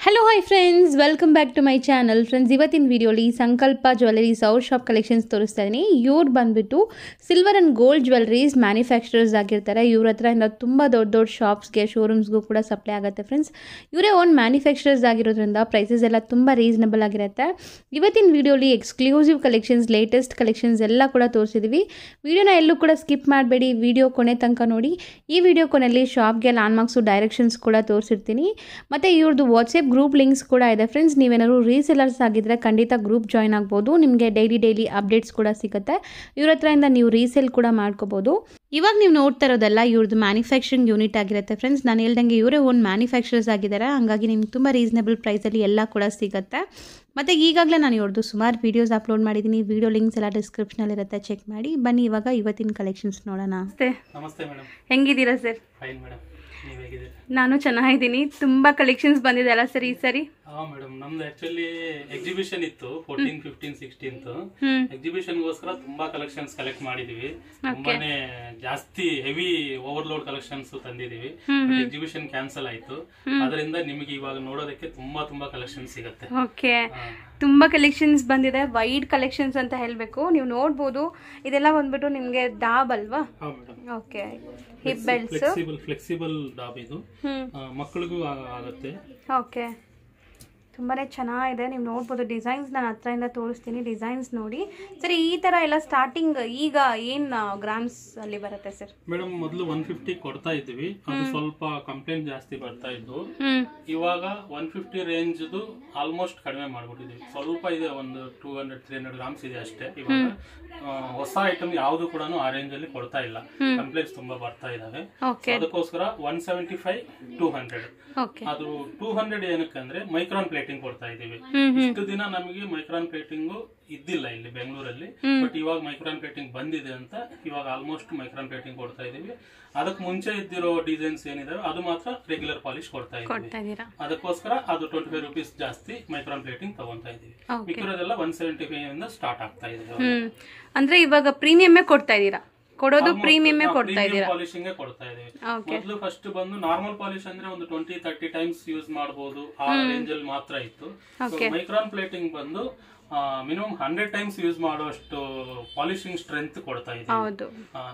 Hello hi friends welcome back to my channel friends ಇವತ್ತಿನ ವಿಡಿಯೋಲಿ ಸಂಕಲ್ಪ ಜ್ಯುವೆಲರೀಸ್ ಅವ್ರ ಶಾಪ್ ಕಲೆಕ್ಷನ್ಸ್ ತೋರಿಸ್ತಾ ಇದ್ದೀನಿ ಇವ್ರು ಬಂದುಬಿಟ್ಟು silver and gold jewelleries manufacturers ಆಗಿರ್ತಾರೆ ಇವ್ರ ಹತ್ರ ಇಂದ ತುಂಬ ದೊಡ್ಡ ದೊಡ್ಡ ಶಾಪ್ಸ್ಗೆ ಶೋರೂಮ್ಸ್ಗೂ ಕೂಡ ಸಪ್ಲೈ ಆಗುತ್ತೆ ಫ್ರೆಂಡ್ಸ್ ಇವರೇ ಓನ್ ಮ್ಯಾನುಫ್ಯಾಕ್ಚರರ್ಸ್ ಆಗಿರೋದ್ರಿಂದ ಪ್ರೈಸಸ್ ಎಲ್ಲ ತುಂಬ ರೀಸನಬಲ್ ಆಗಿರುತ್ತೆ ಇವತ್ತಿನ ವಿಡಿಯೋಲಿ ಎಕ್ಸ್ಕ್ಲೂಸಿವ್ ಕಲೆಕ್ಷನ್ಸ್ ಲೇಟೆಸ್ಟ್ ಕಲೆಕ್ಷನ್ಸ್ ಎಲ್ಲ ಕೂಡ ತೋರಿಸಿದ್ದೀವಿ ವಿಡಿಯೋನ ಎಲ್ಲೂ ಕೂಡ ಸ್ಕಿಪ್ ಮಾಡಬೇಡಿ ವಿಡಿಯೋ ಕೊನೆ ತನಕ ನೋಡಿ ಈ ವಿಡಿಯೋ ಕೊನೆಯಲ್ಲಿ ಶಾಪ್ಗೆ ಲ್ಯಾಂಡ್ಮಾರ್ಕ್ಸು ಡೈರೆಕ್ಷನ್ಸ್ ಕೂಡ ತೋರಿಸಿರ್ತೀನಿ ಮತ್ತು ಇವ್ರದ್ದು ವಾಟ್ಸಪ್ ಗ್ರೂಪ್ ಲಿಂಕ್ಸ್ ಕೂಡ ಇದೆ ಫ್ರೆಂಡ್ಸ್ ನೀವೇನಾದ್ರು ರೀಸೆಲರ್ಸ್ ಆಗಿದ್ದರೆ ಖಂಡಿತ ಗ್ರೂಪ್ ಜಾಯ್ನ್ ಆಗ್ಬೋದು ನಿಮಗೆ ಡೈಲಿ ಡೈಲಿ ಅಪ್ಡೇಟ್ಸ್ ಕೂಡ ಸಿಗುತ್ತೆ ಇವ್ರ ಹತ್ರದಿಂದ ನೀವು ರೀಸೇಲ್ ಕೂಡ ಮಾಡ್ಕೋಬೋದು ಇವಾಗ ನೀವು ನೋಡ್ತಾ ಇರೋದೆಲ್ಲ ಇವ್ರದ್ದು ಮ್ಯಾನುಫ್ಯಾಕ್ಚರಿಂಗ್ ಯೂನಿಟ್ ಆಗಿರುತ್ತೆ ಫ್ರೆಂಡ್ಸ್ ನಾನು ಹೇಳ್ದಂಗೆ ಇವರೇ ಓನ್ ಮ್ಯಾನುಫ್ಯಾಕ್ಚರರ್ಸ್ ಆಗಿದ್ದಾರೆ ಹಂಗಾಗಿ ನಿಮ್ಗೆ ತುಂಬ ರೀಸನಬಲ್ ಪ್ರೈಸಲ್ಲಿ ಎಲ್ಲ ಕೂಡ ಸಿಗುತ್ತೆ ಮತ್ತು ಈಗಾಗಲೇ ನಾನು ಇವ್ರದ್ದು ಸುಮಾರು ವೀಡಿಯೋಸ್ ಅಪ್ಲೋಡ್ ಮಾಡಿದ್ದೀನಿ ವೀಡಿಯೋ ಲಿಂಕ್ಸ್ ಎಲ್ಲ ಡಿಸ್ಕ್ರಿಪ್ಷನಲ್ಲಿರುತ್ತೆ ಚೆಕ್ ಮಾಡಿ ಬನ್ನಿ ಇವಾಗ ಇವತ್ತಿನ ಕಲೆಕ್ಷನ್ಸ್ ನೋಡೋಣ ನಮಸ್ತೆ ನಮಸ್ತೆ ಮೇಡಮ್ ಹೆಂಗಿದ್ದೀರಾ ಸರ್ ಫೈನ್ ಮೇಡಮ್ ನೀವು ಹೇಗಿದ್ದೀರಿ ನಾನು ಚೆನ್ನಾಗಿದ್ದೀನಿ ತುಂಬ ಕಲೆಕ್ಷನ್ಸ್ ಬಂದಿದೆ ಅಲ್ಲ ಸರ್ ಈ ಸರಿ ಹಾ ಮೇಡಮ್ ನಮ್ದು ಆಕ್ಚುಲಿ ಎಕ್ಸಿಬಿಷನ್ ಇತ್ತು fourteen fifteen sixteenth hmm exhibition ಗೋಸ್ಕರ ತುಂಬಾ ಕಲೆಕ್ಷನ್ಸ್ ಕಲೆಕ್ಟ್ ಮಾಡಿದೀವಿ ತುಂಬಾನೇ ಜಾಸ್ತಿ ಹೆವಿ ಓವರ್ಲೋಡ್ ಕಲೆಕ್ಷನ್ಸ್ ತಂದಿದೀವಿ ಎಕ್ಸಿಬಿಷನ್ ಕ್ಯಾನ್ಸಲ್ ಆಯ್ತು ಅದರಿಂದ ನಿಮಗೆ ಇವಾಗ ನೋಡೋದಕ್ಕೆ ತುಂಬಾ ತುಂಬಾ ಕಲೆಕ್ಷನ್ ಸಿಗತ್ತೆ ಓಕೆ ಹಾ. ತುಂಬ ಕಲೆಕ್ಷನ್ಸ್ ಬಂದಿದೆ ವೈಡ್ ಕಲೆಕ್ಷನ್ಸ್ ಅಂತ ಹೇಳಬೇಕು ನೀವು ನೋಡ್ಬೋದು ಇದೆಲ್ಲ ಬಂದ್ಬಿಟ್ಟು ನಿಮಗೆ ಡಾಬ್ ಅಲ್ವಾ ಹಾ madam okay hip belts flexible flexible ಡಾಬ್ ಇದು ಹ್ಮ್ ಆ, ಮಕ್ಕಳಿಗೂ ಆ- ಆಗುತ್ತೆ ಓಕೆ ತುಂಬಾ ಚೆನ್ನಾಗಿದೆ ನೀವು ನೋಡ್ಬೋದು ಡಿಸೈನ್ಸ್ ನಾನು ಹತ್ರದಿಂದ ತೋರಿಸ್ತೀನಿ ಡಿಸೈನ್ಸ್ ನೋಡಿ ಸರಿ ಈ ಥರ ಎಲ್ಲ ಸ್ಟಾರ್ಟಿಂಗ್ ಈಗ ಏನು ಗ್ರಾಮ್ಸ್ ಅಲ್ಲಿ ಬರುತ್ತೆ ಸರ್ ಮೇಡಮ್ ಮೊದಲು ಒನ್ ಫಿಫ್ಟಿ ಕೊಡ್ತಾ ಇದ್ವಿ ಅದು ಸ್ವಲ್ಪ ಕಂಪ್ಲೇಂಟ್ ಜಾಸ್ತಿ ಬರ್ತಾ ಇದ್ದು ಹ್ಞೂ ಇವಾಗ ಒನ್ ಫಿಫ್ಟಿ ರೇಂಜ್ದು ಆಲ್ಮೋಸ್ಟ್ ಕಡಿಮೆ ಮಾಡ್ಬಿಟ್ಟಿದೀವಿ ಸ್ವಲ್ಪ ಇದೆ ಒಂದು two hundred three hundred grams ಇದೆ ಅಷ್ಟೇ ಇವಾಗ ಆ, ಹೊಸ ಐಟಮ್ ಯಾವ್ದು ಕೂಡ ಆ ರೇಂಜ್ ಅಲ್ಲಿ ಕೊಡ್ತಾ ಇಲ್ಲ ಕಂಪ್ಲೇಂಟ್ಸ್ ತುಂಬಾ ಬರ್ತಾ ಇದಾವೆ ಓಕೆ ಅದಕ್ಕೋಸ್ಕರ one seventy five two hundred okay ಅದು ಟೂ ಹಂಡ್ರೆಡ್ ಏನಕ್ಕೆ ಅಂದ್ರೆ ಮೈಕ್ರಾನ್ ಪ್ಲೇಟಿಂಗ್ ಕೊಡ್ತಾ ಇದೀವಿ ಹ್ಮ್ ಹ್ಮ್ ಇಷ್ಟು ದಿನ ನಮಗೆ ಮೈಕ್ರಾನ್ ಪ್ಲೇಟಿಂಗ್ ಇದ್ದಿಲ್ಲ ಇಲ್ಲಿ ಬೆಂಗಳೂರಲ್ಲಿ ಬಟ್ ಇವಾಗ ಮೈಕ್ರಾನ್ ಪ್ಲೇಟಿಂಗ್ ಬಂದಿದೆ ಅಂತ ಇವಾಗ ಆಲ್ಮೋಸ್ಟ್ ಮೈಕ್ರಾನ್ ಪ್ಲೇಟಿಂಗ್ ಕೊಡ್ತಾ ಇದೀವಿ ಅದಕ್ಕೆ ಮುಂಚೆ ಇದ್ದಿರೋ ಡಿಸೈನ್ಸ್ ಏನಿದಾವೆ ಅದು ಮಾತ್ರ ರೆಗ್ಯುಲರ್ ಪಾಲಿಶ್ ಕೊಡ್ತಾ ಇದೀವಿ ಕೊಡ್ತಾ ಇದ್ದೀರಾ ಅದಕ್ಕೋಸ್ಕರ ಅದು ಟ್ವೆಂಟಿ ಫೈವ್ ರುಪೀಸ್ ಜಾಸ್ತಿ ಮೈಕ್ರಾನ್ ಪ್ಲೇಟಿಂಗ್ ತಗೊಂತಾ ಇದೀವಿ ಓಕೆ ಮಿಕ್ಕಿರೋದೆಲ್ಲ ಒನ್ ಸೆವೆಂಟಿ ಫೈವ್ ಇಂದ ಸ್ಟಾರ್ಟ್ ಆಗ್ತಾ ಇದೆ ಹ್ಮ್ ಅಂದ್ರೆ ಇವಾಗ ಪ್ರೀಮಿಯಮ್ಮೇ ಕೊಡ್ತಾ ಇದ್ದೀರಾ ಕೊಡೋದು ಪ್ರೀಮಿಯಮ್ಮೇ ಕೊಡ್ತಾ ಇದ್ದೀರಾ ಪಾಲಿಶಿಂಗ್ ಕೊಡ್ತಾ ಇದೀವಿ ಓಕೆ ಮೊದಲು ಫಸ್ಟ್ ಬಂದು ನಾರ್ಮಲ್ ಪಾಲಿಶ್ ಅಂದ್ರೆ ಒಂದು ಟ್ವೆಂಟಿ ತರ್ಟಿ ಟೈಮ್ಸ್ ಯೂಸ್ ಮಾಡಬಹುದು ಆ ರೇಂಜ್ ಅಲ್ಲಿ ಮಾತ್ರ ಇತ್ತು Okay. ಮೈಕ್ರಾನ್ ಪ್ಲೇಟಿಂಗ್ ಬಂದು ಮಿನಿಮಮ್ ಹಂಡ್ರೆಡ್ ಟೈಮ್ಸ್ ಯೂಸ್ ಮಾಡುವಷ್ಟು ಪಾಲಿಶಿಂಗ್ ಸ್ಟ್ರೆಂತ್ ಕೊಡ್ತಾ ಇದೆ ಹೌದು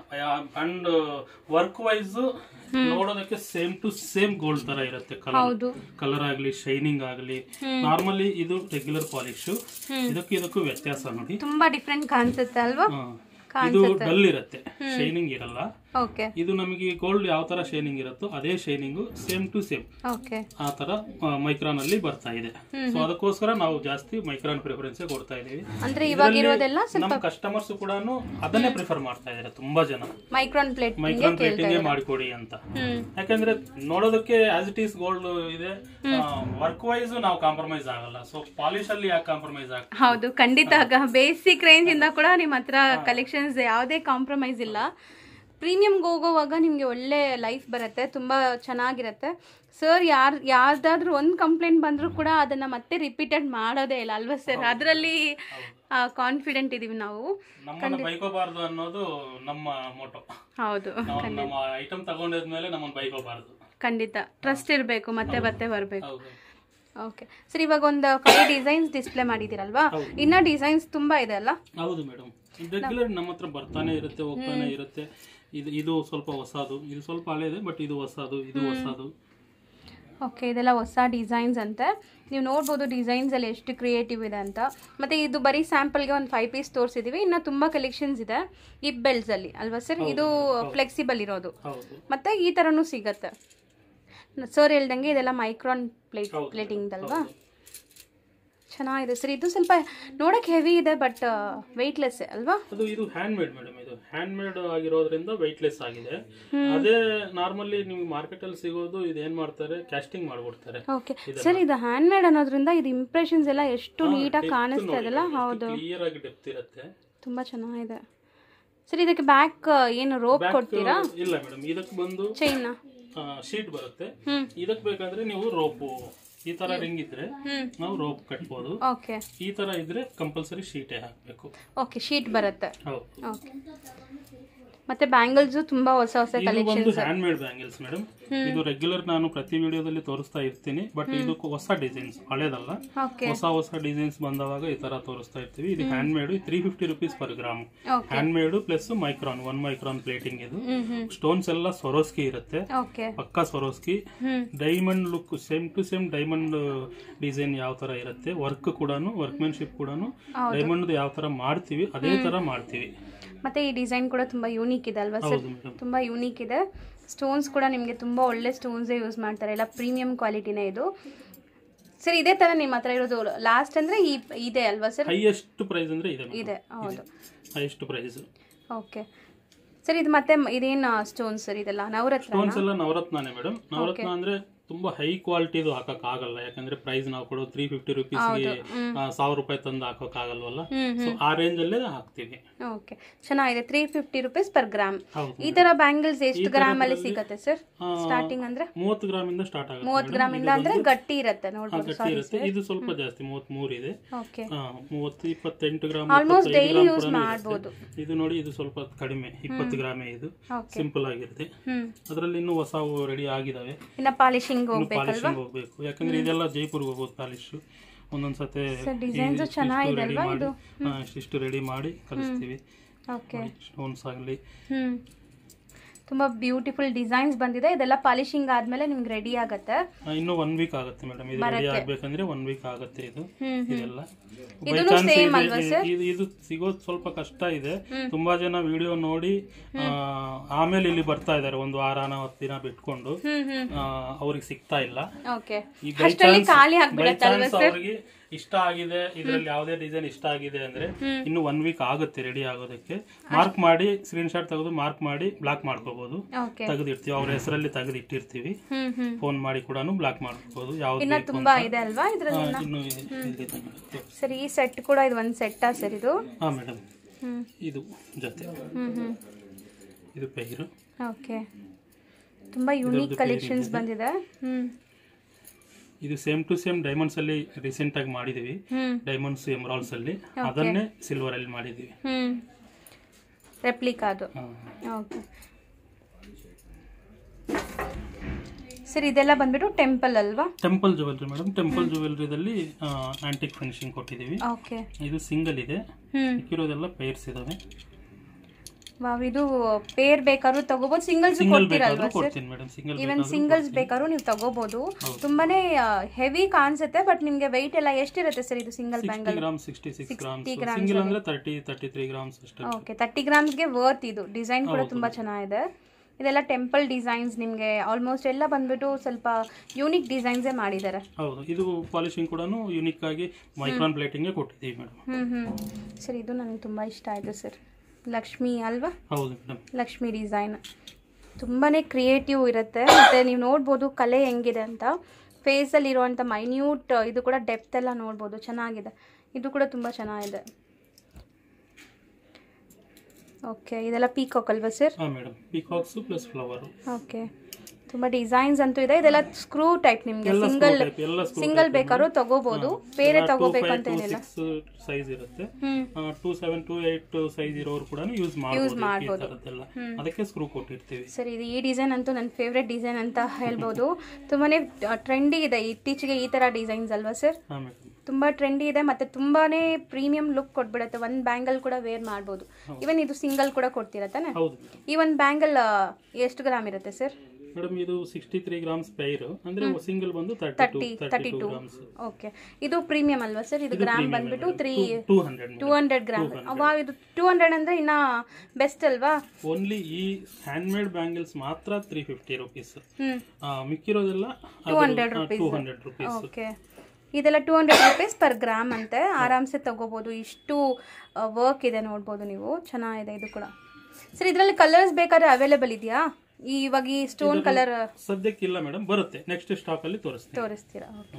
ಅಂಡ್ ವರ್ಕ್ ವೈಸ್ ನೋಡೋದಕ್ಕೆ ಸೇಮ್ ಟು ಸೇಮ್ ಗೋಲ್ಡ್ ತರ ಇರುತ್ತೆ ಕಲರ್ ಹೌದು ಕಲರ್ ಆಗ್ಲಿ ಶೈನಿಂಗ್ ಆಗ್ಲಿ ನಾರ್ಮಲಿ ಇದು ರೆಗ್ಯುಲರ್ ಪಾಲಿಶ್ ಇದಕ್ಕೂ ಇದಕ್ಕೂ ವ್ಯತ್ಯಾಸ ನೋಡಿ ತುಂಬಾ ಡಿಫ್ರೆಂಟ್ ಕಾಣಿಸುತ್ತೆ ಅಲ್ವಾ ಹಾ. ಇದು ಡಲ್ ಇರುತ್ತೆ ಶೈನಿಂಗ್ ಇರಲ್ಲ ಓಕೆ ಇದು ನಮಗೆ ಗೋಲ್ಡ್ ಯಾವ ತರ ಶೈನಿಂಗ್ ಇರುತ್ತೋ ಅದೇ shining same to same okay ಆ ತರ ಮೈಕ್ರಾನ್ ಅಲ್ಲಿ ಬರ್ತಾ ಇದೆ ಸೊ ಅದಕ್ಕೋಸ್ಕರ ನಾವು ಜಾಸ್ತಿ ಮೈಕ್ರಾನ್ ಪ್ರಿಫರೆನ್ಸ್ ಕೊಡ್ತಾ ಇದೀವಿ ಅಂದ್ರೆ ಇವಾಗ ಇರೋದೆಲ್ಲ ನಮ್ಮ ಕಸ್ಟಮರ್ಸ್ ಕೂಡ ಅದನ್ನೇ ಪ್ರಿಫರ್ ಮಾಡ್ತಾ ಇದಾರೆ ತುಂಬಾ ಜನ ಮೈಕ್ರಾನ್ ಪ್ಲೇಟ್ ಮೈಕ್ರಾನ್ ಪ್ಲೇಟಿಂಗ್ ಮಾಡಿಕೊಡಿ ಅಂತ ಹ್ಮ್ ಯಾಕಂದ್ರೆ ನೋಡೋದಕ್ಕೆ ಆಸ್ ಇಟ್ ಈಸ್ ಗೋಲ್ಡ್ ಇದೆ ವರ್ಕ್ ವೈಸ್ ನಾವು ಕಾಂಪ್ರಮೈಸ್ ಆಗಲ್ಲ ಸೊ ಪಾಲಿಶ್ ಅಲ್ಲಿ ಯಾಕೆ ಕಾಂಪ್ರಮೈಸ್ ಆಗ ಹೌದು ಖಂಡಿತ ಬೇಸಿಕ್ ರೇಂಜ್ ಇಂದ ಕೂಡ ನಿಮ್ಮ ಹತ್ರ ಕಲೆಕ್ಷನ್ಸ್ ಯಾವುದೇ ಕಾಂಪ್ರಮೈಸ್ ಇಲ್ಲ ಪ್ರೀಮಿಯಮ್ಗೆ ಹೋಗೋವಾಗ ನಿಮಗೆ ಒಳ್ಳೆ ಲೈಫ್ ಬರುತ್ತೆ ತುಂಬ ಚೆನ್ನಾಗಿರುತ್ತೆ ಸರ್ ಯಾರು ಯಾರ್ದಾದ್ರೂ ಒಂದು ಕಂಪ್ಲೇಂಟ್ ಬಂದರೂ ಕೂಡ ಅದನ್ನು ಮತ್ತೆ ರಿಪೀಟೆಡ್ ಮಾಡೋದೇ ಇಲ್ಲ ಅಲ್ವಾ ಸರ್ ಅದರಲ್ಲಿ ಕಾನ್ಫಿಡೆಂಟ್ ಇದೀವಿ ನಾವು ನಮ್ಮನ್ನ ಬೈಕೋಬಾರ್ದು ಅನ್ನೋದು ನಮ್ಮ ಮೋಟೋ ಹೌದು ನಾವು ನಮ್ಮ ಐಟಮ್ ತಗೊಂಡಿದ್ಮೇಲೆ ನಮ್ಮನ್ನ ಬೈಕೋಬಾರ್ದು ಖಂಡಿತ ಟ್ರಸ್ಟ್ ಇರಬೇಕು ಮತ್ತೆ ಮತ್ತೆ ಬರಬೇಕು ಹೌದು ಓಕೆ ಸರ್ ಇವಾಗ ಒಂದು ಫೈವ್ ಡಿಸೈನ್ಸ್ ಡಿಸ್ಪ್ಲೇ ಮಾಡಿದ್ದೀರಲ್ವಾ ಇನ್ನೂ ಡಿಸೈನ್ಸ್ ತುಂಬ ಇದೆ ಅಲ್ಲ ಹೌದು ಮೇಡಮ್ ರೆಗ್ಯುಲರ್ ನಮ್ಮ ಹತ್ರ ಬರ್ತಾನೆ ಇರುತ್ತೆ ಹೋಗ್ತಾನೆ ಇರುತ್ತೆ ಇದು ಇದು ಸ್ವಲ್ಪ ಹೊಸದು ಇದು ಸ್ವಲ್ಪ ಹಳೆ ಇದೆ ಬಟ್ ಇದು ಹೊಸದು ಇದು ಹೊಸದು ಓಕೆ ಇದೆಲ್ಲ ಹೊಸ ಡಿಸೈನ್ಸ್ ಅಂತೆ ನೀವು ನೋಡ್ಬೋದು ಡಿಸೈನ್ಸಲ್ಲಿ ಎಷ್ಟು ಕ್ರಿಯೇಟಿವ್ ಇದೆ ಅಂತ ಮತ್ತು ಇದು ಬರೀ ಸ್ಯಾಂಪಲ್ಗೆ ಒಂದು ಫೈವ್ ಪೀಸ್ ತೋರಿಸಿದ್ದೀವಿ ಇನ್ನು ತುಂಬ ಕಲೆಕ್ಷನ್ಸ್ ಇದೆ ಈ ಬೆಲ್ಟ್ಸಲ್ಲಿ ಅಲ್ವಾ ಸರ್ ಇದು ಫ್ಲೆಕ್ಸಿಬಲ್ ಇರೋದು ಹೌದು ಮತ್ತು ಈ ಥರನೂ ಸಿಗತ್ತೆ ಸರ್ ಹೇಳ್ದಂಗೆ ಇದೆಲ್ಲ ಮೈಕ್ರಾನ್ ಪ್ಲೇಟ್ ಹೌದು. ಪ್ಲೇಟಿಂಗ್ದಲ್ವಾ ಚೆನ್ನಾಗಿದೆ ಸರ್ ಇದು ಸ್ವಲ್ಪ ನೋಡೋಕೆ ಹೆವಿ ಇದೆ ಬಟ್ ವೆಯ್ಟ್ಲೆಸ್ ಅಲ್ವಾ ಅದು ಇದು ಹ್ಯಾಂಡ್ ಮೇಡ್ ಮೇಡಮ್ ಇದು ಹ್ಯಾಂಡ್ ಮೇಡ್ ಆಗಿರೋದ್ರಿಂದ ವೆಯ್ಟ್ಲೆಸ್ ಆಗಿದೆ ಅದೇ ನಾರ್ಮಲಿ ನಿಮ್ಗೆ ಮಾರ್ಕೆಟ್ ಅಲ್ಲಿ ಸಿಗೋದು ಇದು ಏನ್ ಮಾಡ್ತಾರೆ ಕ್ಯಾಸ್ಟಿಂಗ್ ಮಾಡ್ಬಿಡ್ತಾರೆ ಓಕೆ ಸರ್ ಇದು ಹ್ಯಾಂಡ್ ಮೇಡ್ ಅನ್ನೋದ್ರಿಂದ ಇದು ಇಂಪ್ರೆಷನ್ಸ್ ಎಲ್ಲ ಎಷ್ಟು ನೀಟಾಗಿ ಕಾಣಿಸ್ತಾ ಇದೆಲ್ಲ ಹೌದು ಕ್ಲಿಯರ್ ಆಗಿ ಡೆಪ್ತ್ ಇರುತ್ತೆ ತುಂಬ ಚೆನ್ನಾಗಿದೆ ಸರ್ ಇದಕ್ಕೆ ಬ್ಯಾಕ್ ಏನು ರೋಪ್ ಕೊಡ್ತೀರಾ ಇಲ್ಲ ಮೇಡಮ್ ಇದಕ್ಕೆ ಬಂದು ಚೈನ್ನ ಶೀಟ್ ಬರುತ್ತೆ ಹ್ಮ್ ಇದಕ್ ಬೇಕಾದ್ರೆ ನೀವು ರೋಪು ಈ ತರ ರಿಂಗ್ ಇದ್ರೆ ಹ್ಮ್ ನಾವು ರೋಪ್ ಕಟ್ಬೋದು ಓಕೆ ಈ ತರ ಇದ್ರೆ ಕಂಪಲ್ಸರಿ ಶೀಟೇ ಹಾಕ್ಬೇಕು ಓಕೆ ಶೀಟ್ ಬರುತ್ತೆ ಹೌದು ಓಕೆ ಮತ್ತೆ ಬ್ಯಾಂಗಲ್ಸ್ ತುಂಬಾ ಹೊಸ ಹೊಸ ಇದು ಕಲೆಕ್ಷನ್ ಬಂದು ಹ್ಯಾಂಡ್ ಮೇಡ್ ಬ್ಯಾಂಗಲ್ಸ್ ಮೇಡಮ್ ಇದು ರೆಗ್ಯುಲರ್ ನಾನು ಪ್ರತಿ ವಿಡಿಯೋದಲ್ಲಿ ತೋರಿಸ್ತಾ ಇರ್ತೀನಿ ಬಟ್ ಇದು ಹೊಸ ಡಿಸೈನ್ಸ್ ಹಳೇದಲ್ಲ ಓಕೆ ಹೊಸ ಹೊಸ ಡಿಸೈನ್ಸ್ ಬಂದವಾಗ ಈ ತರ ತೋರಿಸ್ತಾ ಇರ್ತೀವಿ ಇದು hand made three fifty rupees per gram okay hand made plus micron one micron plating ಇದು ಹ್ಮ್ ಹ್ಮ್ ಸ್ಟೋನ್ಸ್ ಎಲ್ಲ ಸೊರೋಸ್ಕಿ ಇರುತ್ತೆ ಓಕೆ ಪಕ್ಕಾ Swarovski hmm diamond look same to same diamond design ಯಾವ ತರ ಇರುತ್ತೆ ವರ್ಕ್ ಕೂಡ ವರ್ಕ್ಮೆನ್ಶಿಪ್ ಕೂಡ diamond ಯಾವ ತರ ಮಾಡ್ತೀವಿ ಅದೇ ತರ ಮಾಡ್ತೀವಿ ಮತ್ತೆ ಈ ಡಿಸೈನ್ ಕೂಡ ತುಂಬಾ ಯೂನಿಕ್ ಇದೆ ಅಲ್ವಾ ಸರ್ ಹೌದು ಮೇಡಮ್ ತುಂಬಾ ಯೂನಿಕ್ ಇದೆ ಸ್ಟೋನ್ಸ್ ಕೂಡ ನಿಮಗೆ ತುಂಬಾ ಒಳ್ಳೆ ಸ್ಟೋನ್ಸೇ ಯೂಸ್ ಮಾಡ್ತಾರೆ ಎಲ್ಲ ಪ್ರೀಮಿಯಂ ಕ್ವಾಲಿಟಿನೇ ಇದು ಸರ್ ಇದೇ ತರ ನಿಮ್ಮ ಹತ್ರ ಇರೋದು ಲಾಸ್ಟ್ ಅಂದ್ರೆ ಈ ಇದೆ ಅಲ್ವಾ ಸರ್ ಹೈಯೆಸ್ಟ್ ಪ್ರೈಸ್ ಅಂದ್ರೆ ಇದೆ ಇದೆ ಹೌದು ಹೈಯೆಸ್ಟ್ ಪ್ರೈಸ್ ಓಕೆ ಸರ್ ಇದು ಮತ್ತೆ ಇದೇನು ಸ್ಟೋನ್ಸ್ ಸರ್ ಇದೆಲ್ಲ ನವರತ್ನ ಸ್ಟೋನ್ಸ್ ಎಲ್ಲ ನವರತ್ನಾನೇ ಮೇಡಮ್ ನವರತ್ನ ಅಂದ್ರೆ ತುಂಬಾ ಹೈ ಕ್ವಾಲಿಟಿದು ಹಾಕಕ್ ಆಗಲ್ಲ ಯಾಕಂದ್ರೆ ಪ್ರೈಸ್ ನಾವು ಕೊಡೋ ತ್ರೀ ಫಿಫ್ಟಿ ರುಪೀಸ್ಗೆ ಸಾವಿರ ರೂಪಾಯಿ ತಂದು ಹಾಕಕ್ ಆಗಲ್ವಲ್ಲ ಹ್ಮ್ ಸೊ ಆ ರೇಂಜ್ ಅಲ್ಲೇ ಹಾಕ್ತೀವಿ ಓಕೆ ಚೆನ್ನಾಗಿದೆ three fifty rupees per gram ಹೌದು ಈ ತರ ಬ್ಯಾಂಗಲ್ಸ್ ಎಷ್ಟು ಗ್ರಾಮ್ ಅಲ್ಲಿ ಸಿಗತ್ತೆ ಸರ್ ಆ, ಸ್ಟಾರ್ಟಿಂಗ್ ಅಂದ್ರೆ ಮೂವತ್ತು ಗ್ರಾಮ್ ಇಂದ ಸ್ಟಾರ್ಟ್ ಆಗುತ್ತೆ ಮೂವತ್ತು ಗ್ರಾಮ್ ಇಂದ ಅಂದ್ರೆ ಗಟ್ಟಿ ಇರತ್ತೆ ನೋಡ್ಬೋದು ಗಟ್ಟಿ ಇರುತ್ತೆ ಇದು ಸ್ವಲ್ಪ ಜಾಸ್ತಿ ಮೂವತ್ತ್ ಮೂರು ಇದೆ ಓಕೆ ಆ, ಮೂವತ್ತು ಇಪ್ಪತ್ತೆಂಟು ಗ್ರಾಮ್ ಆಲ್ಮೋಸ್ಟ್ ಇಪ್ಪತ್ತೈದು ಡೈಲಿ ಗ್ರಾಮ್ ಯೂಸ್ ಕೂಡನೂ ಮಾಡ್ಬೋದು ಇರುತ್ತೆ. ಇದು ನೋಡಿ ಇದು ಸ್ವಲ್ಪ ಕಡಿಮೆ ಇಪ್ಪತ್ತು ಗ್ರಾಮೇ ಇದು ಓಕೆ ಸಿಂಪಲ್ ಆಗಿರುತ್ತೆ ಹ್ಮ್ ಅದರಲ್ಲಿ ಇನ್ನೂ ಹೊಸ ರೆಡಿ ಆಗಿದಾವೆ ಇನ್ನ ಪಾಲಿಶಿಂಗ್ ಹೋಗ್ಬೇಕಲ್ವಾ ಪಾಲಿಶಿಂಗ್ ಹೋಗ್ಬೇಕು ಯಾಕಂದ್ರೆ ಇದೆಲ್ಲ ಜೈಪುರ್ಗೆ ಹೋಗೋದು ಪಾಲಿಶ್ ಒಂದೊಂದ್ಸತಿ ಡಿಸೈನ್ಸ್ ಚೆನ್ನಾಗಿದೆ ರೆಡಿ ಅಲ್ವಾ ಮಾಡಿ ಇದು ಹಾ, ಇಷ್ಟಿಷ್ಟು ರೆಡಿ ಮಾಡಿ ಕಳಿಸ್ತೀವಿ ಓಕೆ ಸ್ಟೋನ್ಸ್ ಆಗಲಿ ಹ್ಮ್ ತುಂಬಾ ಬ್ಯೂಟಿಫುಲ್ ಡಿಸೈನ್ಸ್ ಬಂದಿದೆ ಇದೆಲ್ಲ ಪಾಲಿಶಿಂಗ್ ಆದ್ಮೇಲೆ ನಿಮ್ಗೆ ರೆಡಿ ಆಗತ್ತೆ ಇನ್ನೂ ಒನ್ ವೀಕ್ ಆಗುತ್ತೆ ಮೇಡಮ್ ಇದು ರೆಡಿ ಆಗ್ಬೇಕಂದ್ರೆ ಒನ್ ವೀಕ್ ಆಗುತ್ತೆ ಇದು ಹ್ಮ್ ಇದೆಲ್ಲ ಬೈ ಇದೂನು ಚಾನ್ಸ್ same ಅಲ್ವಾ sir? ಇದು ಇದು ಸಿಗೋದು ಸ್ವಲ್ಪ ಕಷ್ಟ ಇದೆ ತುಂಬಾ ಜನ ವಿಡಿಯೋ ನೋಡಿ ಆ, ಆಮೇಲೆ ಇಲ್ಲಿ ಬರ್ತಾ ಇದಾರೆ ಒಂದು ವಾರನ ಹತ್ತು ದಿನ ಬಿಟ್ಕೊಂಡು ಹ್ಮ್ ಹ್ಮ್ ಆ, ಅವ್ರಿಗೆ ಸಿಗ್ತಾ ಇಲ್ಲ ಓಕೆ ಈ ಬೈ ಅಷ್ಟರಲ್ಲಿ ಚಾನ್ಸ್ ಖಾಲಿ ಬೈ ಆಗ್ಬಿಡತ್ತೆ ಅಲ್ವಾ ಚಾನ್ಸ್ ಅವ್ರಿಗೆ ಇಷ್ಟ ಆಗಿದೆ ಇದ್ರಲ್ಲಿ ಯಾವ್ದೇ ಡಿಸೈನ್ ಇಷ್ಟ ಆಗಿದೆ ಅಂದ್ರೆ ಇನ್ನು ಒನ್ ವೀಕ್ ಆಗುತ್ತೆ ರೆಡಿ ಆಗೋದಕ್ಕೆ ಮಾರ್ಕ್ ಮಾಡಿ ಸ್ಕ್ರೀನ್ ಶಾಟ್ ತೆಗೆದು ಮಾರ್ಕ್ ಮಾಡಿ ಬ್ಲಾಕ್ ಮಾಡ್ಕೋಬಹುದು ಓಕೆ ತೆಗೆದಿರ್ತೀವಿ ಅವ್ರ ಹೆಸರಲ್ಲಿ ತೆಗೆದು ಇಟ್ಟಿರ್ತೀವಿ ಹ್ಮ್ ಹ್ಮ್ ಫೋನ್ ಮಾಡಿ ಕೂಡ ಬ್ಲಾಕ್ ಮಾಡ್ಕೋಬಹುದು ಯಾವ್ದು ಇನ್ನ ತುಂಬಾ ಇದೆ ಅಲ್ವಾ ಇದ್ರಲ್ಲಿ ಹಾ, ಇನ್ನು ಇದೆ ಇದೆ madam. ಸರ್ ಈ ಸೆಟ್ ಕೂಡ ಇದು ಒಂದ್ ಸೆಟ್ಟಾ ಸರ್ ಇದು ಹಾ ಮೇಡಮ್ ಹ್ಮ್ ಇದು ಜೊತೆ ಹ್ಮ್ ಹ್ಮ್ ಇದು ಪೈರು ಓಕೆ ತುಂಬಾ ಯುನೀಕ್ ಕಲೆಕ್ಷನ್ಸ್ ಬಂದಿದೆ ಹ್ಮ್ ಇದು ಸೇಮ್ ಟು ಸೇಮ್ ಡೈಮಂಡ್ಸ್ ಅಲ್ಲಿ ರೀಸೆಂಟ್ ಆಗಿ ಮಾಡಿದೀವಿ ಹ್ಮ್ ಡೈಮಂಡ್ಸ್ ಎಮರಾಲ್ಸ್ ಅಲ್ಲಿ ಅದನ್ನೇ ಸಿಲ್ವರ್ ಅಲ್ಲಿ ಮಾಡಿದೀವಿ ಹ್ಮ್ ರೆಪ್ಲಿಕಾ ಅದು ಹಾ. ಓಕೆ ಸರ್ ಇದೆಲ್ಲ ಬಂದ್ಬಿಟ್ಟು ಟೆಂಪಲ್ ಅಲ್ವಾ ಟೆಂಪಲ್ ಜುವೆಲ್ರಿ ಮೇಡಮ್ ಟೆಂಪಲ್ ಜುವೆಲ್ರಿದಲ್ಲಿ ಆಂಟಿಕ್ ಫಿನಿಶಿಂಗ್ ಕೊಟ್ಟಿದ್ದೀವಿ ಓಕೆ ಇದು ಸಿಂಗಲ್ ಇದೆ ಹ್ಮ್ ಇಕ್ಕಿರೋದೆಲ್ಲ ಪೇರ್ಸ್ ಇದಾವೆ ವಾವ್ ಇದು ಪೇರ್ ಬೇಕಾದ್ರೂ ತಗೋಬಹುದು ಸಿಂಗಲ್ಸ್ ಸಿಂಗಲ್ ಕೊಡ್ತೀರಲ್ವಾ ಬೇಕಾದ್ರೂ ಸರ್ ಕೊಡ್ತೀನಿ ಮೇಡಮ್ ಸಿಂಗಲ್ ಈವನ್ ಸಿಂಗಲ್ಸ್ ಬೇಕಾದ್ರೂ ನೀವು ತಗೋಬಹುದು ತುಂಬಾನೇ ಹೆವಿ ಕಾಣಿಸುತ್ತೆ ಬಟ್ ನಿಮ್ಗೆ weight ಎಲ್ಲ ಎಷ್ಟಿರುತ್ತೆ ಸರ್ ಇದು single sixty bangle gram sixty six grams single ಅಂದ್ರೆ ತರ್ಟಿ ತರ್ಟಿ ತ್ರೀ ಗ್ರಾಮ್ಸ್ ಅಷ್ಟೇ ಓಕೆ ತರ್ಟಿ ಗ್ರಾಮ್ಸ್ಗೆ ವರ್ತ್ ಇದು ಡಿಸೈನ್ ಕೂಡ ತುಂಬಾ ಚೆನ್ನಾಗಿದೆ ಇದೆಲ್ಲ ಟೆಂಪಲ್ ಡಿಸೈನ್ಸ್ ನಿಮಗೆ ಆಲ್ಮೋಸ್ಟ್ ಎಲ್ಲ ಬಂದ್ಬಿಟ್ಟು ಸ್ವಲ್ಪ ಯೂನಿಕ್ ಡಿಸೈನ್ಸೇ ಮಾಡಿದ್ದಾರೆ ಹೌದು ಇದು ಪಾಲಿಶಿಂಗ್ ಕೂಡ ಯುನಿಕ್ ಆಗಿ ಮೈಕ್ರಾನ್ ಪ್ಲೇಟಿಂಗ್ ಕೊಟ್ಟಿದ್ದೀವಿ ಮೇಡಮ್ ಹ್ಮ್ ಹ್ಮ್ ಸರ್ ಇದು ನನಗೆ ತುಂಬಾ ಇಷ್ಟ ಆಯಿತು ಸರ್ ಲಕ್ಷ್ಮಿ ಅಲ್ವಾ ಹೌದು ಮೇಡಮ್ ಲಕ್ಷ್ಮಿ ಡಿಸೈನ್ ತುಂಬಾ ಕ್ರಿಯೇಟಿವ್ ಇರುತ್ತೆ ಮತ್ತು ನೀವು ನೋಡ್ಬೋದು ಕಲೆ ಹೆಂಗಿದೆ ಅಂತ ಫೇಸಲ್ಲಿ ಇರುವಂಥ ಮೈನ್ಯೂಟ್ ಇದು ಕೂಡ ಡೆಪ್ತ್ ಎಲ್ಲ ನೋಡ್ಬೋದು ಚೆನ್ನಾಗಿದೆ ಇದು ಕೂಡ ತುಂಬ ಚೆನ್ನಾಗಿದೆ ಓಕೆ ಇದೆಲ್ಲ ಪೀಕಾಕ್ ಅಲ್ವಾ ಸರ್ ಹಾ madam peacocks plus flower okay ತುಂಬ ಡಿಸೈನ್ಸ್ ಅಂತೂ ಇದೆ ಇದೆಲ್ಲ ಸ್ಕ್ರೂ ಟೈಪ್ ನಿಮಗೆ ಎಲ್ಲ ಸಿಂಗಲ್ ಟೈಪ್ ಎಲ್ಲ ಸಿಂಗಲ್ ಬೇಕಾದ್ರೂ ತಗೋಬೋದು ಬೇರೆ ತಗೋಬೇಕು ಅಂತ ಏನಿಲ್ಲ ಸಿಕ್ಸ್ ಸೈಜ್ ಇರುತ್ತೆ hmm two seven two eight size ಇರೋರು ಕೂಡ ಯೂಸ್ ಮಾಡಬಹುದು ಈ ತರದ್ದೆಲ್ಲ ಅದಕ್ಕೆ ಸ್ಕ್ರೂ ಕೊಟ್ಟಿರ್ತೀವಿ ಸರ್ ಇದು ಈ ಡಿಸೈನ್ ಅಂತೂ ನನ್ನ ಫೇವ್ರೆಟ್ ಡಿಸೈನ್ ಅಂತ ಹೇಳ್ಬೋದು ತುಂಬಾ ಟ್ರೆಂಡಿ ಇದೆ ಇತ್ತೀಚೆಗೆ ಈ ಥರ ಡಿಸೈನ್ಸ್ ಅಲ್ವಾ ಸರ್ ಹಾ ಮೇಡಮ್ ತುಂಬ ಟ್ರೆಂಡಿ ಇದೆ ಮತ್ತು ತುಂಬಾ ಪ್ರೀಮಿಯಂ ಲುಕ್ ಕೊಟ್ಬಿಡುತ್ತೆ ಒಂದು ಬ್ಯಾಂಗಲ್ ಕೂಡ ವೇರ್ ಮಾಡ್ಬೋದು ಇವನ್ ಇದು ಸಿಂಗಲ್ ಕೂಡ ಕೊಡ್ತೀರಾ ತಾನೆ ಹೌದು ಮೇಡಮ್ ಈ ಒಂದು ಬ್ಯಾಂಗಲ್ ಎಷ್ಟು ಗ್ರಾಮ್ ಇರುತ್ತೆ ಸರ್ ಮೇಡಮ್ ಇದು ಸಿಕ್ಸ್ಟಿ ತ್ರೀ ಗ್ರಾಮ್ಸ್ ಪೈರ್ ಅಂದ್ರೆ ಸಿಂಗಲ್ ಬಂದು thirty two thirty two grams okay ಇದು ಪ್ರೀಮಿಯಂ ಅಲ್ವಾ ಸರ್ ಇದು ಗ್ರಾಮ್ ಬಂದ್ಬಿಟ್ಟು three two hundred two hundred gram ವಾ ಇದು ಟೂ ಹಂಡ್ರೆಡ್ ಅಂದರೆ ಇನ್ನ ಬೆಸ್ಟ್ ಅಲ್ವಾ ಓನ್ಲಿ ಈ ಹ್ಯಾಂಡ್ ಮೇಡ್ ಬ್ಯಾಂಗಲ್ಸ್ ಮಾತ್ರ ತ್ರೀ ಫಿಫ್ಟಿ ರುಪೀಸ್ ಹ್ಞೂ ಮಿಕ್ಕಿರೋದೆಲ್ಲ ಟೂ ಹಂಡ್ರೆಡ್ ರುಪೀಸ್ ಓಕೆ ಇದೆಲ್ಲ two hundred rupees per gram ಅಂತೆ ಆರಾಮ್ಸೆ ತಗೋಬೋದು ಇಷ್ಟು ವರ್ಕ್ ಇದೆ ನೋಡ್ಬೋದು ನೀವು ಚೆನ್ನಾಗಿದೆ ಇದು ಕೂಡ ಸರ್ ಇದರಲ್ಲಿ ಕಲರ್ಸ್ ಬೇಕಾದ್ರೆ ಅವೈಲೇಬಲ್ ಇದೆಯಾ ಈ ಇವಾಗ ಈ ಸ್ಟೋನ್ ಕಲರ್ ಸದ್ಯಕ್ಕೆ ಇಲ್ಲ ಮೇಡಮ್ ಬರುತ್ತೆ ನೆಕ್ಸ್ಟ್ ಸ್ಟಾಕ್ ಅಲ್ಲಿ ತೋರಿಸ್ತೀನಿ ತೋರಿಸ್ತೀರಾ ಓಕೆ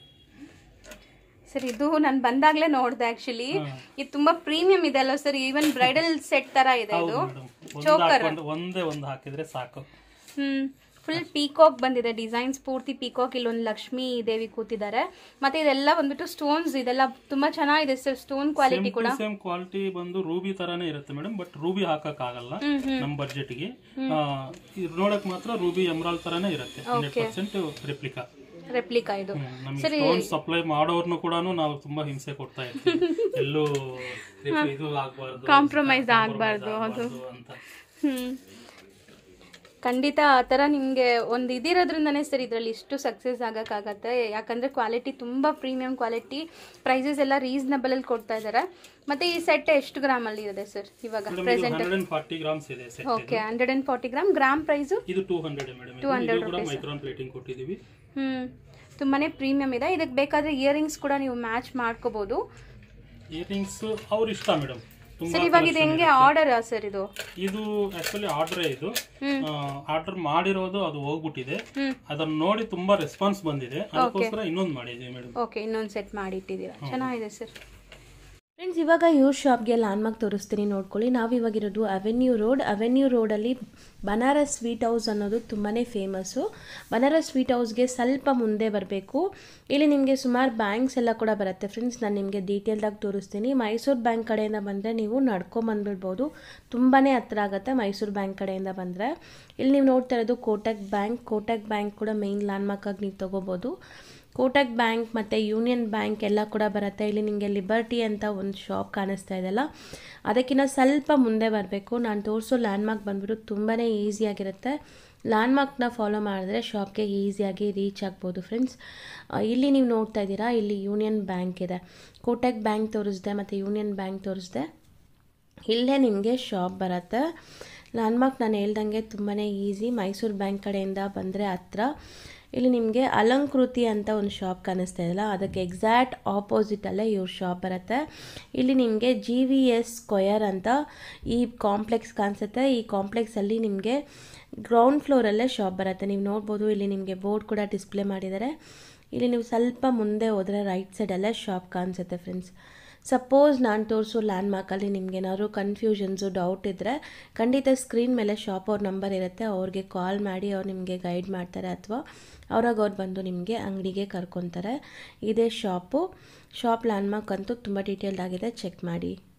ಸರ್ ಇದು ನಾನು ಬಂದಾಗಲೇ ನೋಡಿದೆ ಆ್ಯಕ್ಚುಲಿ ಇದು ತುಂಬಾ ಪ್ರೀಮಿಯಂ ಇದೆ ಅಲ್ವಾ ಸರ್ ಈವನ್ ಬ್ರೈಡಲ್ ಸೆಟ್ ತರ ಇದೆ ಇದು ಮೇಡಮ್ ಒಂದು ಹಾಕೊಂಡು ಒಂದೇ ಒಂದು ಹಾಕಿದ್ರೆ ಸಾಕು ಹ್ಮ್ ಫುಲ್ ಪೀಕಾಕ್ ಬಂದಿದೆ ಡಿಸೈನ್ಸ್ ಪೂರ್ತಿ ಪೀಕಾಕ್ ಇಲ್ಲೊಂದು ಲಕ್ಷ್ಮೀ ದೇವಿ ಕೂತಿದ್ದಾರೆ ಮತ್ತೆ ಇದೆಲ್ಲ ಬಂದ್ಬಿಟ್ಟು ಸ್ಟೋನ್ಸ್ ಇದೆಲ್ಲ ತುಂಬಾ ಚೆನ್ನಾಗಿದೆ ಸರ್ ಸ್ಟೋನ್ ಕ್ವಾಲಿಟಿ ಕೂಡ ಸೇಮ್ ಕ್ವಾಲಿಟಿ ಬಂದು ರೂಬಿ ತರಾನೇ ಇರುತ್ತೆ ಮೇಡಮ್ ಬಟ್ ರೂಬಿ ಹಾಕಕ್ ಆಗಲ್ಲ ನಮ್ ಬಡ್ಜೆಟ್ ಗೆ ಆ, ಇದ್ ನೋಡಕ್ ಮಾತ್ರ ರೂಬಿ ಎಮ್ರಾಲ್ ತರಾನೇ ಇರುತ್ತೆ ಹಂಡ್ರೆಡ್ ಪರ್ಸೆಂಟ್ ರೆಪ್ಲಿಕಾ ರೆಪ್ಲಿಕಾ ಇದು ನಮಗೆ ಸ್ಟೋನ್ ಸಪ್ಲೈ ಮಾಡೋರ್ನು ಕೂಡ ನಾವು ತುಂಬಾ ಹಿಂಸೆ ಕೊಡ್ತಾ ಇರ್ತೀವಿ ಎಲ್ಲೂ ಇದು ಆಗ್ಬಾರ್ದು ಕಾಂಪ್ರಮೈಸ್ ಆಗಬಾರ್ದು ಅದು ಅಂತ ಹ್ಮ್ ಖಂಡಿತ ಆ ಥರ ನಿಮಗೆ ಒಂದು ಇದಿರೋದ್ರಿಂದನೇ ಸರ್ ಇದರಲ್ಲಿ ಇಷ್ಟು ಸಕ್ಸಸ್ ಆಗೋಕ್ಕಾಗತ್ತೆ ಯಾಕಂದರೆ ಕ್ವಾಲಿಟಿ ತುಂಬ ಪ್ರೀಮಿಯಂ ಕ್ವಾಲಿಟಿ ಪ್ರೈಸಸ್ ಎಲ್ಲ ರೀಸನಬಲಲ್ಲಿ ಕೊಡ್ತಾ ಇದ್ದಾರೆ ಮತ್ತು ಈ ಸೆಟ್ ಎಷ್ಟು ಗ್ರಾಮಲ್ಲಿ ಇದೆ ಸರ್ ಇವಾಗ present hundred and forty grams ಇದೆ set okay hundred and forty gram gram price ಇದು ಟೂ ಹಂಡ್ರೆಡ್ ಮೇಡಮ್ ಇದು ಕೂಡ ಮೈಕ್ರಾನ್ ಪ್ಲೇಟಿಂಗ್ ಕೊಟ್ಟಿದೀವಿ ಹ್ಞೂ ತುಂಬಾ ಪ್ರೀಮಿಯಂ ಇದೆ ಇದಕ್ಕೆ ಬೇಕಾದರೆ ಇಯರಿಂಗ್ಸ್ ಕೂಡ ನೀವು ಮ್ಯಾಚ್ ಮಾಡ್ಕೋಬೋದು ಇಯರಿಂಗ್ಸ್ ಅವ್ರ ಇಷ್ಟ ಮೇಡಮ್ ತುಂಬಾ ಸರ್ ಇವಾಗ ಇದು ಹೆಂಗೆ ಆರ್ಡರ್ ಸರ್ ಇದು ಇದು ಆಕ್ಚುಲಿ ಆರ್ಡರ್ ಇದು ಆರ್ಡರ್ ಮಾಡಿರೋದು ಅದು ಹೋಗ್ಬಿಟ್ಟಿದೆ ಅದನ್ನ ನೋಡಿ ತುಂಬಾ ರೆಸ್ಪಾನ್ಸ್ ಬಂದಿದೆ ಅದಕ್ಕೋಸ್ಕರ ಇನ್ನೊಂದು ಮಾಡಿದೀವಿ ಮೇಡಮ್ ಓಕೆ ಇನ್ನೊಂದು ಸೆಟ್ ಮಾಡಿ ಇಟ್ಟಿದ್ದೀರಾ ಚೆನ್ನಾಗಿದೆ ಸರ್ ಫ್ರೆಂಡ್ಸ್ ಇವಾಗ ಇವ್ರ ಶಾಪ್ಗೆ ಲ್ಯಾಂಡ್ಮಾರ್ಕ್ ತೋರಿಸ್ತೀನಿ ನೋಡ್ಕೊಳ್ಳಿ ನಾವು ಇವಾಗಿರೋದು ಅವೆನ್ಯೂ ರೋಡ್ ಅವೆನ್ಯೂ ರೋಡಲ್ಲಿ ಬನಾರಸ್ ಸ್ವೀಟ್ ಹೌಸ್ ಅನ್ನೋದು ತುಂಬಾ ಫೇಮಸ್ಸು ಬನಾರಸ್ ಸ್ವೀಟ್ ಹೌಸ್ಗೆ ಸ್ವಲ್ಪ ಮುಂದೆ ಬರಬೇಕು ಇಲ್ಲಿ ನಿಮಗೆ ಸುಮಾರು ಬ್ಯಾಂಕ್ಸ್ ಎಲ್ಲ ಕೂಡ ಬರುತ್ತೆ ಫ್ರೆಂಡ್ಸ್ ನಾನು ನಿಮಗೆ ಡೀಟೇಲ್ದಾಗಿ ತೋರಿಸ್ತೀನಿ ಮೈಸೂರು ಬ್ಯಾಂಕ್ ಕಡೆಯಿಂದ ಬಂದರೆ ನೀವು ನಡ್ಕೊಂಬಂದ್ಬಿಡ್ಬೋದು ತುಂಬಾ ಹತ್ರ ಆಗುತ್ತೆ ಮೈಸೂರು ಬ್ಯಾಂಕ್ ಕಡೆಯಿಂದ ಬಂದರೆ ಇಲ್ಲಿ ನೀವು ನೋಡ್ತಾ ಇರೋದು ಕೋಟಕ್ ಬ್ಯಾಂಕ್ ಕೋಟಕ್ ಬ್ಯಾಂಕ್ ಕೂಡ ಮೇಯ್ನ್ ಲ್ಯಾಂಡ್ಮಾರ್ಕಾಗಿ ನೀವು ತೊಗೋಬೋದು ಕೋಟಕ್ ಬ್ಯಾಂಕ್ ಮತ್ತು ಯೂನಿಯನ್ ಬ್ಯಾಂಕ್ ಎಲ್ಲ ಕೂಡ ಬರುತ್ತೆ ಇಲ್ಲಿ ನಿಮಗೆ ಲಿಬರ್ಟಿ ಅಂತ ಒಂದು ಶಾಪ್ ಕಾಣಿಸ್ತಾ ಇದೆಯಲ್ಲ ಅದಕ್ಕಿಂತ ಸ್ವಲ್ಪ ಮುಂದೆ ಬರಬೇಕು ನಾನು ತೋರಿಸೋ ಲ್ಯಾಂಡ್ಮಾರ್ಕ್ ಬಂದ್ಬಿಟ್ಟು ತುಂಬಾ ಈಸಿಯಾಗಿರುತ್ತೆ ಲ್ಯಾಂಡ್ಮಾರ್ಕ್ನ ಫಾಲೋ ಮಾಡಿದ್ರೆ ಶಾಪ್ಗೆ ಈಸಿಯಾಗಿ ರೀಚ್ ಆಗ್ಬೋದು ಫ್ರೆಂಡ್ಸ್ ಇಲ್ಲಿ ನೀವು ನೋಡ್ತಾ ಇದ್ದೀರಾ ಇಲ್ಲಿ ಯೂನಿಯನ್ ಬ್ಯಾಂಕ್ ಇದೆ ಕೋಟಕ್ ಬ್ಯಾಂಕ್ ತೋರಿಸ್ದೆ ಮತ್ತು ಯೂನಿಯನ್ ಬ್ಯಾಂಕ್ ತೋರಿಸ್ದೆ ಇಲ್ಲೇ ನಿಮಗೆ ಶಾಪ್ ಬರುತ್ತೆ ಲ್ಯಾಂಡ್ಮಾರ್ಕ್ ನಾನು ಹೇಳ್ದಂಗೆ ತುಂಬಾ ಈಸಿ ಮೈಸೂರು ಬ್ಯಾಂಕ್ ಕಡೆಯಿಂದ ಬಂದರೆ ಹತ್ರ ಇಲ್ಲಿ ನಿಮಗೆ ಅಲಂಕೃತಿ ಅಂತ ಒಂದು ಶಾಪ್ ಕಾಣಿಸ್ತಾ ಇದೆಯಲ್ಲ ಅದಕ್ಕೆ ಎಕ್ಸಾಕ್ಟ್ ಆಪೋಸಿಟಲ್ಲೇ ಇವ್ರ ಶಾಪ್ ಬರುತ್ತೆ ಇಲ್ಲಿ ನಿಮಗೆ ಜಿ ವಿ ಎಸ್ ಸ್ಕ್ವಯರ್ ಅಂತ ಈ ಕಾಂಪ್ಲೆಕ್ಸ್ ಕಾಣಿಸುತ್ತೆ ಈ ಕಾಂಪ್ಲೆಕ್ಸಲ್ಲಿ ನಿಮಗೆ ಗ್ರೌಂಡ್ ಫ್ಲೋರಲ್ಲೇ ಶಾಪ್ ಬರುತ್ತೆ ನೀವು ನೋಡ್ಬೋದು ಇಲ್ಲಿ ನಿಮಗೆ ಬೋರ್ಡ್ ಕೂಡ ಡಿಸ್ಪ್ಲೇ ಮಾಡಿದ್ದಾರೆ ಇಲ್ಲಿ ನೀವು ಸ್ವಲ್ಪ ಮುಂದೆ ಹೋದರೆ ರೈಟ್ ಸೈಡಲ್ಲೇ ಶಾಪ್ ಕಾಣಿಸುತ್ತೆ ಫ್ರೆಂಡ್ಸ್ ಸಪೋಸ್ ನಾನು ತೋರಿಸೋ ಲ್ಯಾಂಡ್ಮಾರ್ಕಲ್ಲಿ ನಿಮ್ಗೆ ಏನಾದ್ರು ಕನ್ಫ್ಯೂಷನ್ಸು ಡೌಟ್ ಇದ್ದರೆ ಖಂಡಿತ ಸ್ಕ್ರೀನ್ ಮೇಲೆ ಶಾಪ್ ಅವ್ರ ನಂಬರ್ ಇರುತ್ತೆ ಅವ್ರಿಗೆ ಕಾಲ್ ಮಾಡಿ ಅವ್ರು ನಿಮಗೆ ಗೈಡ್ ಮಾಡ್ತಾರೆ ಅಥವಾ ಅವ್ರಾಗ ಅವ್ರು ಬಂದು ನಿಮಗೆ ಅಂಗಡಿಗೆ ಕರ್ಕೊತಾರೆ ಇದೇ ಶಾಪು ಶಾಪ್ ಲ್ಯಾಂಡ್ಮಾರ್ಕ್ ಅಂತೂ ತುಂಬ ಡೀಟೇಲ್ಡ್ ಆಗಿದೆ ಚೆಕ್ ಮಾಡಿ